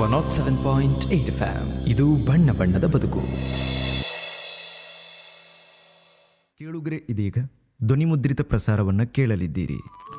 not seven point eight FM ಇದು ಬಣ್ಣ ಬಣ್ಣದ ಬದುಕು ಕೇಳುಗರೆ ಇದೀಗ ಧ್ವನಿಮುದ್ರಿತ ಪ್ರಸಾರವನ್ನು ಕೇಳಲಿದ್ದೀರಿ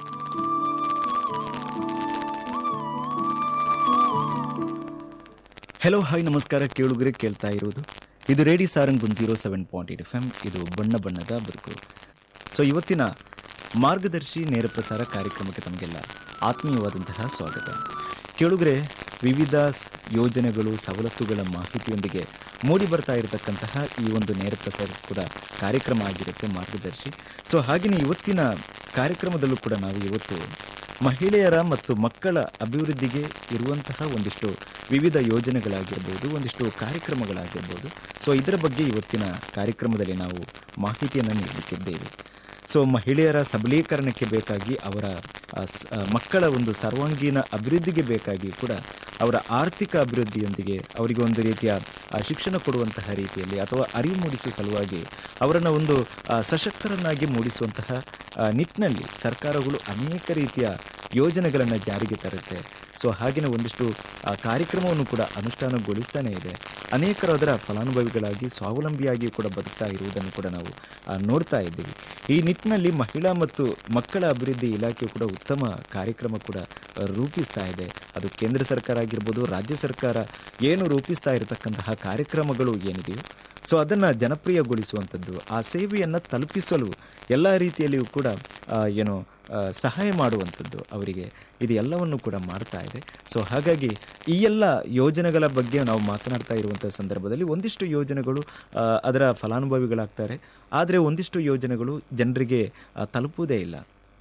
ಹೆಲೋ ಹಾಯ್ ನಮಸ್ಕಾರ ಕೇಳುಗರೆ ಕೇಳ್ತಾ ಇರೋದು ಇದು radio Sarang one zero seven point eight F M ಇದು ಬಣ್ಣ ಬಣ್ಣದ ಬದುಕು ಸೊ ಇವತ್ತಿನ ಮಾರ್ಗದರ್ಶಿ ನೇರ ಪ್ರಸಾರ ಕಾರ್ಯಕ್ರಮಕ್ಕೆ ತಮಗೆಲ್ಲ ಆತ್ಮೀಯವಾದಂತಹ ಸ್ವಾಗತ ಕೇಳುಗರೆ ವಿವಿಧ ಸ್- ಯೋಜನೆಗಳು ಸವಲತ್ತುಗಳ ಮಾಹಿತಿಯೊಂದಿಗೆ ಮೂಡಿ ಬರ್ತಾ ಇರತಕ್ಕಂತಹ ಈ ಒಂದು ನೇರ ಪ್ರಸಾರ ಕೂಡ ಕಾರ್ಯಕ್ರಮ ಆಗಿರುತ್ತೆ ಮಾರ್ಗದರ್ಶಿ ಸೊ ಹಾಗೆಯೇ ಇವತ್ತಿನ ಕಾರ್ಯಕ್ರಮದಲ್ಲೂ ಕೂಡ ನಾವು ಇವತ್ತು ಮಹಿಳೆಯರ ಮತ್ತು ಮಕ್ಕಳ ಅಭಿವೃದ್ಧಿಗೆ ಇರುವಂತಹ ಒಂದಿಷ್ಟು ವಿವಿಧ ಯೋಜನೆಗಳಾಗಿರ್ಬೋದು ಒಂದಿಷ್ಟು ಕಾರ್ಯಕ್ರಮಗಳಾಗಿರ್ಬೋದು ಸೊ ಇದರ ಬಗ್ಗೆ ಇವತ್ತಿನ ಕಾರ್ಯಕ್ರಮದಲ್ಲಿ ನಾವು ಮಾಹಿತಿಯನ್ನು ನೀಡಲಿಕ್ಕಿದ್ದೇವೆ ಸೊ ಮಹಿಳೆಯರ ಸಬಲೀಕರಣಕ್ಕೆ ಬೇಕಾಗಿ ಅವರ ಆ, ಸ- ಆ, ಮಕ್ಕಳ ಒಂದು ಸರ್ವಾಂಗೀಣ ಅಭಿವೃದ್ಧಿಗೆ ಬೇಕಾಗಿ ಕೂಡ ಅವರ ಆರ್ಥಿಕ ಅಭಿವೃದ್ಧಿಯೊಂದಿಗೆ ಅವರಿಗೆ ಒಂದು ರೀತಿಯ ಆ, ಶಿಕ್ಷಣ ಕೊಡುವಂತಹ ರೀತಿಯಲ್ಲಿ ಅಥವಾ ಅರಿವು ಮೂಡಿಸುವ ಸಲುವಾಗಿ ಅವರನ್ನು ಒಂದು ಆ, ಸಶಕ್ತರನ್ನಾಗಿ ಮೂಡಿಸುವಂತಹ ಆ, ನಿಟ್ಟಿನಲ್ಲಿ ಸರ್ಕಾರಗಳು ಅನೇಕ ರೀತಿಯ ಯೋಜನೆಗಳನ್ನು ಜಾರಿಗೆ ತರುತ್ತೆ ಸೊ ಹಾಗೆಯೇ ಒಂದಿಷ್ಟು ಆ, ಕಾರ್ಯಕ್ರಮವನ್ನು ಕೂಡ ಅನುಷ್ಠಾನಗೊಳಿಸ್ತಾನೆ ಇದೆ ಅನೇಕರು ಅದರ ಫಲಾನುಭವಿಗಳಾಗಿ ಸ್ವಾವಲಂಬಿಯಾಗಿ ಕೂಡ ಬದುಕ್ತಾ ಇರುವುದನ್ನು ಕೂಡ ನಾವು ಆ, ನೋಡ್ತಾ ಇದ್ದೀವಿ ಈ ನಿಟ್ಟಿನಲ್ಲಿ ಮಹಿಳಾ ಮತ್ತು ಮಕ್ಕಳ ಅಭಿವೃದ್ಧಿ ಇಲಾಖೆ ಕೂಡ ಉತ್ತಮ ಕಾರ್ಯಕ್ರಮ ಕೂಡ ಆ, ರೂಪಿಸ್ತಾ ಇದೆ ಅದು ಕೇಂದ್ರ ಸರ್ಕಾರ ಆಗಿರ್ಬೋದು ರಾಜ್ಯ ಸರ್ಕಾರ ಏನು ರೂಪಿಸ್ತಾ ಇರತಕ್ಕಂತಹ ಕಾರ್ಯಕ್ರಮಗಳು ಏನಿದೆಯೋ ಸೊ ಅದನ್ನು ಜನಪ್ರಿಯಗೊಳಿಸುವಂಥದ್ದು ಆ ಸೇವೆಯನ್ನು ತಲುಪಿಸಲು ಎಲ್ಲ ರೀತಿಯಲ್ಲಿಯೂ ಕೂಡ ಆ, ಏನು ಆ, ಸಹಾಯ ಮಾಡುವಂಥದ್ದು ಅವರಿಗೆ ಇದು ಎಲ್ಲವನ್ನು ಕೂಡ ಮಾಡ್ತಾ ಇದೆ ಸೊ ಹಾಗಾಗಿ ಈ ಎಲ್ಲ ಯೋಜನೆಗಳ ಬಗ್ಗೆ ನಾವು ಮಾತನಾಡ್ತಾ ಇರುವಂಥ ಸಂದರ್ಭದಲ್ಲಿ ಒಂದಿಷ್ಟು ಯೋಜನೆಗಳು ಆ, ಅದರ ಫಲಾನುಭವಿಗಳಾಗ್ತಾರೆ ಆದರೆ ಒಂದಿಷ್ಟು ಯೋಜನೆಗಳು ಜನರಿಗೆ ಆ, ತಲುಪುವುದೇ ಇಲ್ಲ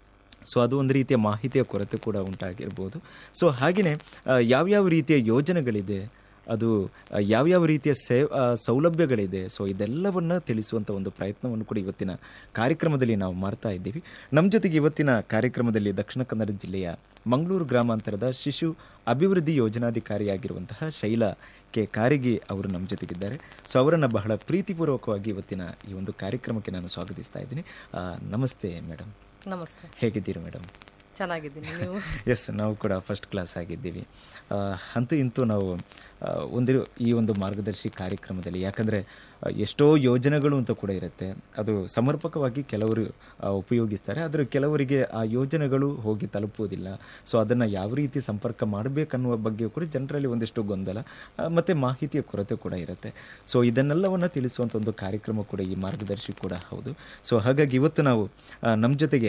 ಸೊ ಅದು ಒಂದು ರೀತಿಯ ಮಾಹಿತಿಯ ಕೊರತೆ ಕೂಡ ಉಂಟಾಗಿರ್ಬೋದು ಸೊ ಹಾಗೆಯೇ ಆ, ಯಾವ್ಯಾವ ರೀತಿಯ ಯೋಜನೆಗಳಿದೆ ಅದು ಆ, ಯಾವ್ಯಾವ ರೀತಿಯ ಸೇ ಆ, ಸೌಲಭ್ಯಗಳಿದೆ ಸೊ ಇದೆಲ್ಲವನ್ನು ತಿಳಿಸುವಂಥ ಒಂದು ಪ್ರಯತ್ನವನ್ನು ಕೂಡ ಇವತ್ತಿನ ಕಾರ್ಯಕ್ರಮದಲ್ಲಿ ನಾವು ಮಾಡ್ತಾ ಇದ್ದೀವಿ ನಮ್ಮ ಜೊತೆಗೆ ಇವತ್ತಿನ ಕಾರ್ಯಕ್ರಮದಲ್ಲಿ ದಕ್ಷಿಣ ಕನ್ನಡ ಜಿಲ್ಲೆಯ ಮಂಗಳೂರು ಗ್ರಾಮಾಂತರದ ಶಿಶು ಅಭಿವೃದ್ಧಿ ಯೋಜನಾಧಿಕಾರಿಯಾಗಿರುವಂತಹ ಶೈಲಾ ಕೆ ಕಾರಿಗಿ ಅವರು ನಮ್ಮ ಜೊತೆಗಿದ್ದಾರೆ ಸೊ ಅವರನ್ನು ಬಹಳ ಪ್ರೀತಿಪೂರ್ವಕವಾಗಿ ಇವತ್ತಿನ ಈ ಒಂದು ಕಾರ್ಯಕ್ರಮಕ್ಕೆ ನಾನು ಸ್ವಾಗತಿಸ್ತಾ ಇದ್ದೀನಿ ಆ, ನಮಸ್ತೆ ಮೇಡಮ್ ನಮಸ್ತೆ ಹೇಗಿದ್ದೀರಿ ಮೇಡಮ್ ಚೆನ್ನಾಗಿದ್ದೀನಿ ನೀವು ಎಸ್ ನಾವು ಕೂಡ ಫಸ್ಟ್ ಕ್ಲಾಸ್ ಆಗಿದ್ದೀವಿ ಆ, ಅಂತೂ ಇಂತೂ ನಾವು ಆ, ಒಂದು ಈ ಒಂದು ಮಾರ್ಗದರ್ಶಿ ಕಾರ್ಯಕ್ರಮದಲ್ಲಿ ಯಾಕಂದರೆ ಎಷ್ಟೋ ಯೋಜನೆಗಳು ಅಂತ ಕೂಡ ಇರುತ್ತೆ ಅದು ಸಮರ್ಪಕವಾಗಿ ಕೆಲವರು ಆ, ಉಪಯೋಗಿಸ್ತಾರೆ ಆದರೆ ಕೆಲವರಿಗೆ ಆ ಯೋಜನೆಗಳು ಹೋಗಿ ತಲುಪುವುದಿಲ್ಲ ಸೊ ಅದನ್ನು ಯಾವ ರೀತಿ ಸಂಪರ್ಕ ಮಾಡಬೇಕನ್ನುವ ಬಗ್ಗೆ ಕೂಡ ಜನರಲ್ಲಿ ಒಂದಿಷ್ಟು ಗೊಂದಲ ಆ, ಮತ್ತು ಮಾಹಿತಿಯ ಕೊರತೆ ಕೂಡ ಇರುತ್ತೆ ಸೊ ಇದನ್ನೆಲ್ಲವನ್ನು ತಿಳಿಸುವಂಥ ಒಂದು ಕಾರ್ಯಕ್ರಮ ಕೂಡ ಈ ಮಾರ್ಗದರ್ಶಿ ಕೂಡ ಹೌದು ಸೊ ಹಾಗಾಗಿ ಇವತ್ತು ನಾವು ನಮ್ಮ ಜೊತೆಗೆ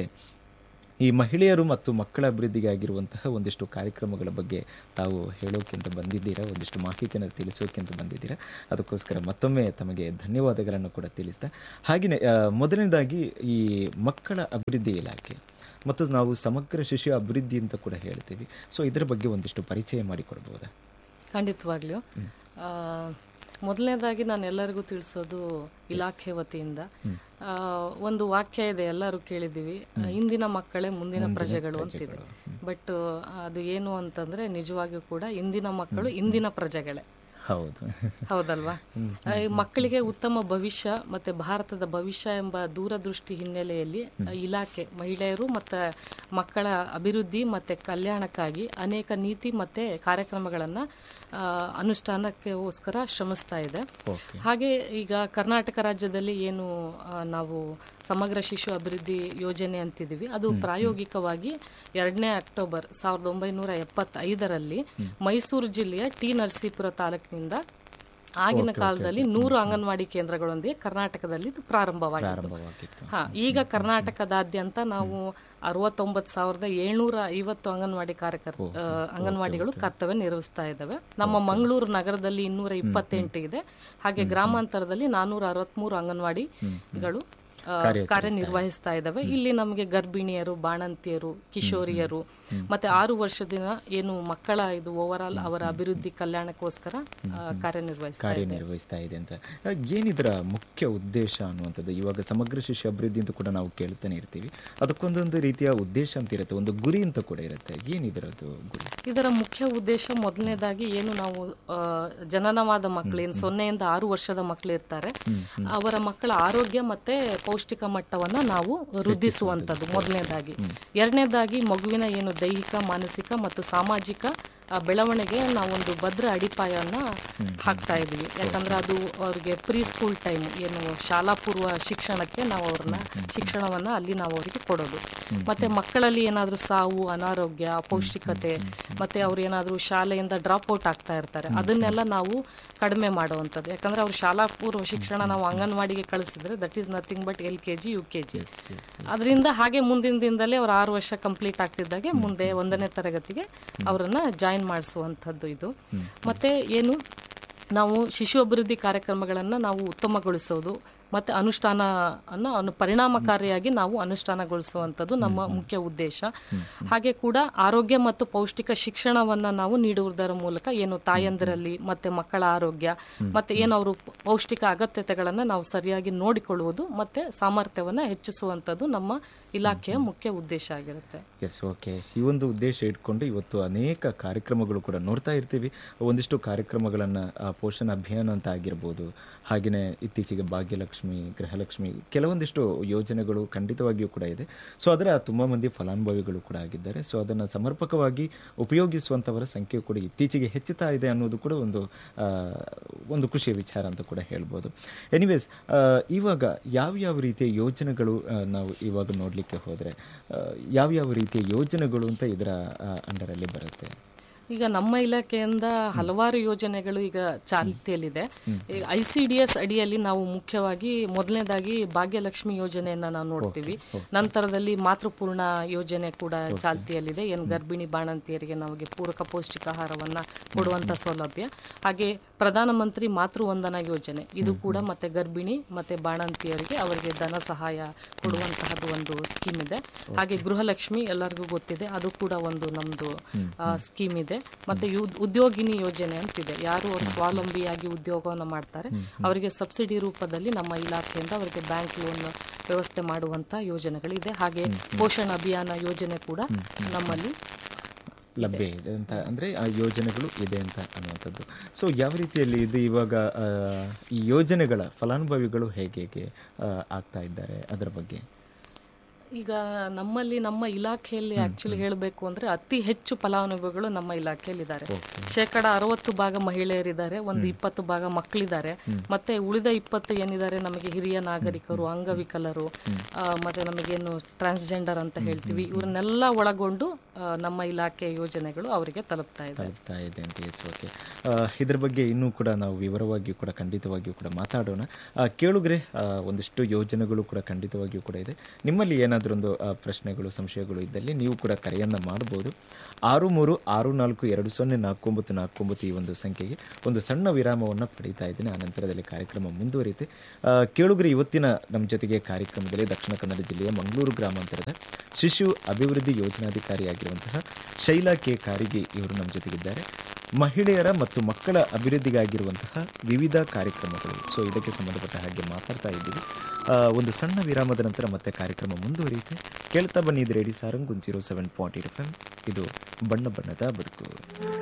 ಈ ಮಹಿಳೆಯರು ಮತ್ತು ಮಕ್ಕಳ ಅಭಿವೃದ್ಧಿಗೆ ಆಗಿರುವಂತಹ ಒಂದಿಷ್ಟು ಕಾರ್ಯಕ್ರಮಗಳ ಬಗ್ಗೆ ತಾವು ಹೇಳೋಕ್ಕಿಂತ ಬಂದಿದ್ದೀರಾ ಒಂದಿಷ್ಟು ಮಾಹಿತಿಯನ್ನು ತಿಳಿಸೋಕ್ಕಿಂತ ಬಂದಿದ್ದೀರಾ ಅದಕ್ಕೋಸ್ಕರ ಮತ್ತೊಮ್ಮೆ ತಮಗೆ ಧನ್ಯವಾದಗಳನ್ನು ಕೂಡ ತಿಳಿಸ್ತಾ ಹಾಗೆಯೇ ಆ, ಮೊದಲನೇದಾಗಿ ಈ ಮಕ್ಕಳ ಅಭಿವೃದ್ಧಿ ಇಲಾಖೆ ಮತ್ತು ನಾವು ಸಮಗ್ರ ಶಿಶು ಅಭಿವೃದ್ಧಿ ಅಂತ ಕೂಡ ಹೇಳ್ತೀವಿ ಸೊ ಇದರ ಬಗ್ಗೆ ಒಂದಿಷ್ಟು ಪರಿಚಯ ಮಾಡಿಕೊಡ್ಬೋದಾ ಖಂಡಿತವಾಗ್ಲೂ ಆ, ಮೊದಲನೇದಾಗಿ ನಾನು ಎಲ್ಲರಿಗೂ ತಿಳಿಸೋದು ಇಲಾಖೆ ವತಿಯಿಂದ ಆ, ಒಂದು ವಾಕ್ಯ ಇದೆ ಎಲ್ಲರೂ ಕೇಳಿದ್ದೀವಿ ಇಂದಿನ ಮಕ್ಕಳೇ ಮುಂದಿನ ಪ್ರಜೆಗಳು ಅಂತಿದೆ ಬಟ್ ಅದು ಏನು ಅಂತಂದ್ರೆ ನಿಜವಾಗಿಯೂ ಕೂಡ ಇಂದಿನ ಮಕ್ಕಳು ಇಂದಿನ ಪ್ರಜೆಗಳೇ ಹೌದು ಹೌದಲ್ವಾ ಆ, ಈ ಮಕ್ಕಳಿಗೆ ಉತ್ತಮ ಭವಿಷ್ಯ ಮತ್ತೆ ಭಾರತದ ಭವಿಷ್ಯ ಎಂಬ ದೂರದೃಷ್ಟಿ ಹಿನ್ನೆಲೆಯಲ್ಲಿ ಆ, ಇಲಾಖೆ ಮಹಿಳೆಯರು ಮತ್ತು ಮಕ್ಕಳ ಅಭಿವೃದ್ಧಿ ಮತ್ತು ಕಲ್ಯಾಣಕ್ಕಾಗಿ ಅನೇಕ ನೀತಿ ಮತ್ತು ಕಾರ್ಯಕ್ರಮಗಳನ್ನು ಅನುಷ್ಠಾನಕ್ಕೋಸ್ಕರ ಶ್ರಮಿಸ್ತಾ ಇದೆ ಹಾಗೆ ಈಗ ಕರ್ನಾಟಕ ರಾಜ್ಯದಲ್ಲಿ ಏನು ಆ, ನಾವು ಸಮಗ್ರ ಶಿಶು ಅಭಿವೃದ್ಧಿ ಯೋಜನೆ ಅಂತಿದ್ದೀವಿ ಅದು ಪ್ರಾಯೋಗಿಕವಾಗಿ ಎರಡನೇ ಅಕ್ಟೋಬರ್ ಸಾವಿರದ ಒಂಬೈನೂರ ಎಪ್ಪತ್ತೈದರಲ್ಲಿ ಮೈಸೂರು ಜಿಲ್ಲೆಯ ಟಿ ನರಸೀಪುರ ತಾಲೂಕಿನಿಂದ ಆಗಿನ ಕಾಲದಲ್ಲಿ ನೂರು ಅಂಗನವಾಡಿ ಕೇಂದ್ರಗಳೊಂದಿಗೆ ಕರ್ನಾಟಕದಲ್ಲಿ ಇದು ಪ್ರಾರಂಭವಾಗಿದೆ ಪ್ರಾರಂಭವಾಗಿತ್ತು ಹಾ ಈಗ ಕರ್ನಾಟಕದಾದ್ಯಂತ ನಾವು ಅರವತ್ತೊಂಬತ್ತು ಸಾವಿರದ ಏಳ್ನೂರ ಐವತ್ತು ಅಂಗನವಾಡಿ ಕಾರ್ಯಕರ್ತ ಆ, ಅಂಗನವಾಡಿಗಳು ಕರ್ತವ್ಯ ನಿರ್ವಹಿಸ್ತಾ ಇದ್ದಾವೆ ನಮ್ಮ ಮಂಗಳೂರು ನಗರದಲ್ಲಿ ಇನ್ನೂರ ಇಪ್ಪತ್ತೆಂಟು ಇದೆ ಹಾಗೆ ಗ್ರಾಮಾಂತರದಲ್ಲಿ ನಾನೂರ ಅರವತ್ಮೂರು ಅಂಗನವಾಡಿಗಳು ಆ, ಕಾರ್ಯನಿರ್ವಹಿಸ್ತಾ ಇದ್ದಾವೆ ಇಲ್ಲಿ ನಮಗೆ ಗರ್ಭಿಣಿಯರು ಬಾಣಂತಿಯರು ಕಿಶೋರಿಯರು ಮತ್ತೆ ಆರು ವರ್ಷದಿನ ಏನು ಮಕ್ಕಳ ಇದು ಓವರ್ ಆಲ್ ಅವರ ಅಭಿವೃದ್ಧಿ ಕಲ್ಯಾಣಕ್ಕೋಸ್ಕರ ಆ, ಕಾರ್ಯನಿರ್ವಹಿಸ್ತಾ ಇದೆ ಕಾರ್ಯನಿರ್ವಹಿಸ್ತಾ ಇದೆ ಅಂತ ಆ, ಏನಿದರ ಮುಖ್ಯ ಉದ್ದೇಶ ಅನ್ನುವಂಥದ್ದು ಇವಾಗ ಸಮಗ್ರ ಶಿಶು ಅಭಿವೃದ್ಧಿ ಅಂತ ಕೂಡ ನಾವು ಕೇಳ್ತಾನೆ ಇರ್ತೀವಿ ಅದಕ್ಕೊಂದೊಂದು ರೀತಿಯ ಉದ್ದೇಶ ಅಂತ ಇರುತ್ತೆ ಒಂದು ಗುರಿ ಅಂತ ಕೂಡ ಇರುತ್ತೆ ಏನಿದರದು ಗುರಿ ಇದರ ಮುಖ್ಯ ಉದ್ದೇಶ ಮೊದಲನೇದಾಗಿ ಏನು ನಾವು ಆ, ಜನನವಾದ ಮಕ್ಕಳು ಏನು ಸೊನ್ನೆಯಿಂದ ಆರು ವರ್ಷದ ಮಕ್ಕಳು ಇರ್ತಾರೆ ಅವರ ಮಕ್ಕಳ ಆರೋಗ್ಯ ಮತ್ತೆ ಪೌಷ್ಟಿಕ ಮಟ್ಟವನ್ನ ನಾವು ವೃದ್ಧಿಸುವಂಥದ್ದು ಮೊದಲನೇದಾಗಿ ಎರಡನೇದಾಗಿ ಮಗುವಿನ ಏನು ದೈಹಿಕ ಮಾನಸಿಕ ಮತ್ತು ಸಾಮಾಜಿಕ ಆ ಬೆಳವಣಿಗೆ ನಾವೊಂದು ಭದ್ರ ಅಡಿಪಾಯನ ಹಾಕ್ತಾ ಇದೀವಿ ಯಾಕಂದ್ರೆ ಅದು ಅವ್ರಿಗೆ ಪ್ರೀ ಸ್ಕೂಲ್ ಟೈಮ್ ಏನು ಶಾಲಾ ಪೂರ್ವ ಶಿಕ್ಷಣಕ್ಕೆ ನಾವು ಅವ್ರನ್ನ ಶಿಕ್ಷಣವನ್ನ ಅಲ್ಲಿ ನಾವು ಅವರಿಗೆ ಕೊಡೋದು ಮತ್ತೆ ಮಕ್ಕಳಲ್ಲಿ ಏನಾದರೂ ಸಾವು ಅನಾರೋಗ್ಯ ಅಪೌಷ್ಟಿಕತೆ ಮತ್ತೆ ಅವ್ರು ಏನಾದರೂ ಶಾಲೆಯಿಂದ ಡ್ರಾಪ್ ಔಟ್ ಆಗ್ತಾ ಇರ್ತಾರೆ ಅದನ್ನೆಲ್ಲ ನಾವು ಕಡಿಮೆ ಮಾಡುವಂಥದ್ದು ಯಾಕಂದ್ರೆ ಅವ್ರು ಶಾಲಾ ಪೂರ್ವ ಶಿಕ್ಷಣ ನಾವು ಅಂಗನವಾಡಿಗೆ ಕಳಿಸಿದ್ರೆ that is nothing but L K G U K G ಅದರಿಂದ ಹಾಗೆ ಮುಂದಿನ ದಿನದಲ್ಲೇ ಅವ್ರು ಆರು ವರ್ಷ ಕಂಪ್ಲೀಟ್ ಆಗ್ತಿದ್ದಾಗೆ ಮುಂದೆ ಒಂದನೇ ತರಗತಿಗೆ ಅವರನ್ನ ಜಾಯಿನ್ ಮಾಡಿಸುವಂಥದ್ದು ಇದು ಮತ್ತೆ ಏನು ನಾವು ಶಿಶು ಅಭಿವೃದ್ಧಿ ಕಾರ್ಯಕ್ರಮಗಳನ್ನು ನಾವು ಉತ್ತಮಗೊಳಿಸೋದು ಮತ್ತು ಅನುಷ್ಠಾನ ಅನ್ನು ಅನು ಪರಿಣಾಮಕಾರಿಯಾಗಿ ನಾವು ಅನುಷ್ಠಾನಗೊಳಿಸುವಂಥದ್ದು ನಮ್ಮ ಮುಖ್ಯ ಉದ್ದೇಶ ಹಾಗೆ ಕೂಡ ಆರೋಗ್ಯ ಮತ್ತು ಪೌಷ್ಟಿಕ ಶಿಕ್ಷಣವನ್ನು ನಾವು ನೀಡುವುದರ ಮೂಲಕ ಏನು ತಾಯಂದಿರಲ್ಲಿ ಮತ್ತು ಮಕ್ಕಳ ಆರೋಗ್ಯ ಮತ್ತು ಏನು ಅವರು ಪೌಷ್ಟಿಕ ಅಗತ್ಯತೆಗಳನ್ನು ನಾವು ಸರಿಯಾಗಿ ನೋಡಿಕೊಳ್ಳುವುದು ಮತ್ತು ಸಾಮರ್ಥ್ಯವನ್ನು ಹೆಚ್ಚಿಸುವಂಥದ್ದು ನಮ್ಮ ಇಲಾಖೆಯ ಮುಖ್ಯ ಉದ್ದೇಶ ಆಗಿರುತ್ತೆ ಎಸ್ ಓಕೆ ಈ ಒಂದು ಉದ್ದೇಶ ಇಟ್ಕೊಂಡು ಇವತ್ತು ಅನೇಕ ಕಾರ್ಯಕ್ರಮಗಳು ಕೂಡ ನೋಡ್ತಾ ಇರ್ತೀವಿ ಒಂದಿಷ್ಟು ಕಾರ್ಯಕ್ರಮಗಳನ್ನು ಪೋಷಣ ಅಭಿಯಾನ ಅಂತ ಆಗಿರ್ಬೋದು ಹಾಗೆಯೇ ಇತ್ತೀಚೆಗೆ ಭಾಗ್ಯಲಕ್ಷ್ಮಿ ಗೃಹಲಕ್ಷ್ಮಿ ಕೆಲವೊಂದಿಷ್ಟು ಯೋಜನೆಗಳು ಖಂಡಿತವಾಗಿಯೂ ಕೂಡ ಇದೆ ಸೊ ಅದರ ತುಂಬ ಮಂದಿ ಫಲಾನುಭವಿಗಳು ಕೂಡ ಆಗಿದ್ದಾರೆ ಸೊ ಅದನ್ನು ಸಮರ್ಪಕವಾಗಿ ಉಪಯೋಗಿಸುವಂಥವರ ಸಂಖ್ಯೆ ಕೂಡ ಇತ್ತೀಚೆಗೆ ಹೆಚ್ಚುತ್ತಾ ಇದೆ ಅನ್ನೋದು ಕೂಡ ಒಂದು ಆ, ಒಂದು ಖುಷಿಯ ವಿಚಾರ ಅಂತ ಕೂಡ ಹೇಳ್ಬೋದು ಎನಿವೇಸ್ ಇವಾಗ ಯಾವ್ಯಾವ ರೀತಿಯ ಯೋಜನೆಗಳು ಆ, ನಾವು ಇವಾಗ ನೋಡಲಿಕ್ಕೆ ಹೋದರೆ ಯಾವ್ಯಾವ ರೀತಿಯ ಯೋಜನೆಗಳು ಅಂತ ಇದರ ಅಂಡರಲ್ಲಿ ಬರುತ್ತೆ ಈಗ ನಮ್ಮ ಇಲಾಖೆಯಿಂದ ಹಲವಾರು ಯೋಜನೆಗಳು ಈಗ ಚಾಲ್ತಿಯಲ್ಲಿದೆ ಈಗ ಐ ಸಿ ಡಿ ಎಸ್ ಅಡಿಯಲ್ಲಿ ನಾವು ಮುಖ್ಯವಾಗಿ ಮೊದಲನೇದಾಗಿ ಭಾಗ್ಯಲಕ್ಷ್ಮಿ ಯೋಜನೆಯನ್ನ ನಾವು ನೋಡ್ತೀವಿ ನಂತರದಲ್ಲಿ ಮಾತೃಪೂರ್ಣ ಯೋಜನೆ ಕೂಡ ಚಾಲ್ತಿಯಲ್ಲಿದೆ ಏನು ಗರ್ಭಿಣಿ ಬಾಣಂತಿಯರಿಗೆ ನಮಗೆ ಪೂರಕ ಪೌಷ್ಟಿಕಾಹಾರವನ್ನ ಕೊಡುವಂತ ಸೌಲಭ್ಯ ಹಾಗೆ ಪ್ರಧಾನಮಂತ್ರಿ ಮಾತೃವಂದನಾ ಯೋಜನೆ ಇದು ಕೂಡ ಮತ್ತೆ ಗರ್ಭಿಣಿ ಮತ್ತೆ ಬಾಣಂತಿಯರಿಗೆ ಅವರಿಗೆ ಧನ ಸಹಾಯ ಕೊಡುವಂತಹದ್ದು ಒಂದು ಸ್ಕೀಮ್ ಇದೆ ಹಾಗೆ ಗೃಹಲಕ್ಷ್ಮಿ ಎಲ್ಲರಿಗೂ ಗೊತ್ತಿದೆ ಅದು ಕೂಡ ಒಂದು ನಮ್ದು ಸ್ಕೀಮ್ ಇದೆ ಮತ್ತೆ ಯು- ಉದ್ಯೋಗಿನಿ ಯೋಜನೆ ಅಂತಿದೆ ಯಾರು ಅವರು ಸ್ವಾವಲಂಬಿಯಾಗಿ ಉದ್ಯೋಗವನ್ನು ಮಾಡ್ತಾರೆ ಅವರಿಗೆ ಸಬ್ಸಿಡಿ ರೂಪದಲ್ಲಿ ನಮ್ಮ ಇಲಾಖೆಯಿಂದ ಅವರಿಗೆ ಬ್ಯಾಂಕ್ ಲೋನ್ ವ್ಯವಸ್ಥೆ ಮಾಡುವಂತ ಯೋಜನೆಗಳಿದೆ ಹಾಗೆ ಪೋಷಣ ಅಭಿಯಾನ ಯೋಜನೆ ಕೂಡ ನಮ್ಮಲ್ಲಿ ಲಭ್ಯ ಇದೆ ಅಂತ ಅಂದರೆ ಆ ಯೋಜನೆಗಳು ಇದೆ ಅಂತ ಅನ್ನುವಂಥದ್ದು ಸೊ ಯಾವ ರೀತಿಯಲ್ಲಿ ಇದು ಇವಾಗ ಆ, ಈ ಯೋಜನೆಗಳ ಫಲಾನುಭವಿಗಳು ಹೇಗೆ ಹೇಗೆ ಆ, ಆಗ್ತಾ ಇದ್ದಾರೆ ಅದರ ಬಗ್ಗೆ ಈಗ ನಮ್ಮಲ್ಲಿ ನಮ್ಮ ಇಲಾಖೆಯಲ್ಲಿ ಆಕ್ಚುಲಿ ಹೇಳಬೇಕು ಅಂದ್ರೆ ಅತಿ ಹೆಚ್ಚು ಫಲಾನುಭವಿಗಳು ನಮ್ಮ ಇಲಾಖೆಯಲ್ಲಿದ್ದಾರೆ ಶೇಕಡ ಅರವತ್ತು ಭಾಗ ಮಹಿಳೆಯರಿದ್ದಾರೆ ಒಂದು ಇಪ್ಪತ್ತು ಭಾಗ ಮಕ್ಕಳಿದ್ದಾರೆ ಮತ್ತೆ ಉಳಿದ ಇಪ್ಪತ್ತು ಏನಿದ್ದಾರೆ ನಮಗೆ ಹಿರಿಯ ನಾಗರಿಕರು ಅಂಗವಿಕಲರು ಆ, ಮತ್ತೆ ನಮಗೇನು ಟ್ರಾನ್ಸ್ಜೆಂಡರ್ ಅಂತ ಹೇಳ್ತೀವಿ ಇವ್ರನ್ನೆಲ್ಲ ಒಳಗೊಂಡು ಆ, ನಮ್ಮ ಇಲಾಖೆ ಯೋಜನೆಗಳು ಅವರಿಗೆ ತಲುಪ್ತಾ ಇದೆ ತಲುಪ್ತಾ ಇದೆ ಅಂತ ಎಸ್ ಓಕೆ ಇದ್ರ ಬಗ್ಗೆ ಇನ್ನೂ ಕೂಡ ನಾವು ವಿವರವಾಗಿಯೂ ಕೂಡ ಖಂಡಿತವಾಗಿಯೂ ಕೂಡ ಮಾತಾಡೋಣ ಆ, ಕೇಳುಗರೆ ಆ, ಒಂದಿಷ್ಟು ಯೋಜನೆಗಳು ಕೂಡ ಖಂಡಿತವಾಗಿಯೂ ಕೂಡ ಇದೆ ನಿಮ್ಮಲ್ಲಿ ಏನಾದರೂ ಒಂದು ಆ, ಪ್ರಶ್ನೆಗಳು ಸಂಶಯಗಳು ಇದ್ದಲ್ಲಿ ನೀವು ಕೂಡ ಕರೆಯನ್ನು ಮಾಡ್ಬೋದು ಆರು ಮೂರು ಆರು ನಾಲ್ಕು ಎರಡು ಸೊನ್ನೆ ನಾಲ್ಕು ಒಂಬತ್ತು ನಾಲ್ಕು ಒಂಬತ್ತು ಈ ಒಂದು ಸಂಖ್ಯೆಗೆ ಒಂದು ಸಣ್ಣ ವಿರಾಮವನ್ನು ಪಡೀತಾ ಇದ್ದೀನಿ ಆ ನಂತರದಲ್ಲಿ ಕಾರ್ಯಕ್ರಮ ಮುಂದುವರಿಯುತ್ತೆ ಆ, ಕೇಳುಗರೆ ಇವತ್ತಿನ ನಮ್ಮ ಜೊತೆಗೆ ಕಾರ್ಯಕ್ರಮದಲ್ಲಿ ದಕ್ಷಿಣ ಕನ್ನಡ ಜಿಲ್ಲೆಯ ಮಂಗಳೂರು ಗ್ರಾಮಾಂತರದ ಶಿಶು ಅಭಿವೃದ್ಧಿ ಯೋಜನಾಧಿಕಾರಿಯಾಗಿರುವಂತಹ ಶೈಲಾ ಕೆ ಕಾರಿಗೆ ಇವರು ನಮ್ಮ ಜೊತೆಗಿದ್ದಾರೆ ಮಹಿಳೆಯರ ಮತ್ತು ಮಕ್ಕಳ ಅಭಿವೃದ್ಧಿಗಾಗಿರುವಂತಹ ವಿವಿಧ ಕಾರ್ಯಕ್ರಮಗಳು ಸೊ ಇದಕ್ಕೆ ಸಂಬಂಧಪಟ್ಟ ಹಾಗೆ ಮಾತಾಡ್ತಾ ಇದ್ದೀವಿ ಆ, ಒಂದು ಸಣ್ಣ ವಿರಾಮದ ನಂತರ ಮತ್ತೆ ಕಾರ್ಯಕ್ರಮ ಮುಂದುವರಿಯುತ್ತೆ ಕೇಳ್ತಾ ಬನ್ನಿ ಇದು radio Sarang zero seven point eight F M ಇದು ಬಣ್ಣ ಬಣ್ಣದ ಬದುಕು